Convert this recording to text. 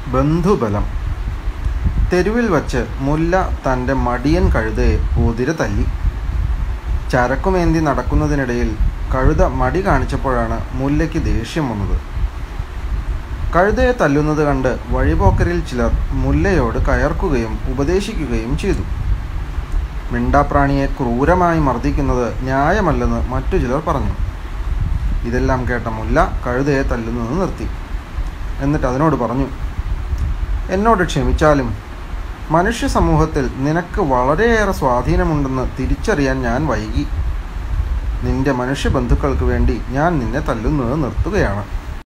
ബന്ധുബലം തെരുവിൽ വച്ച് മുല്ല തൻ്റെ മടിയൻ കഴുതയെ കുതിര തല്ലി ചരക്കുമേന്തി നടക്കുന്നതിനിടയിൽ കഴുത മടി കാണിച്ചപ്പോഴാണ് മുല്ലയ്ക്ക് ദേഷ്യം വന്നത് കഴുതയെ തല്ലുന്നത് കണ്ട് വഴിപോക്കരിൽ ചിലർ മുല്ലയോട് കയർക്കുകയും ഉപദേശിക്കുകയും ചെയ്തു മിണ്ടാപ്രാണിയെ ക്രൂരമായി മർദ്ദിക്കുന്നത് ന്യായമല്ലെന്ന് മറ്റു ചിലർ പറഞ്ഞു ഇതെല്ലാം കേട്ട മുല്ല കഴുതയെ തല്ലുന്നത് നിർത്തി എന്നിട്ട് അതിനോട് പറഞ്ഞു എന്നോട് ക്ഷമിച്ചാലും മനുഷ്യ സമൂഹത്തിൽ നിനക്ക് വളരെയേറെ സ്വാധീനമുണ്ടെന്ന് തിരിച്ചറിയാൻ ഞാൻ വൈകി നിന്റെ മനുഷ്യ ബന്ധുക്കൾക്ക് വേണ്ടി ഞാൻ നിന്നെ തല്ലുന്നത് നിർത്തുകയാണ്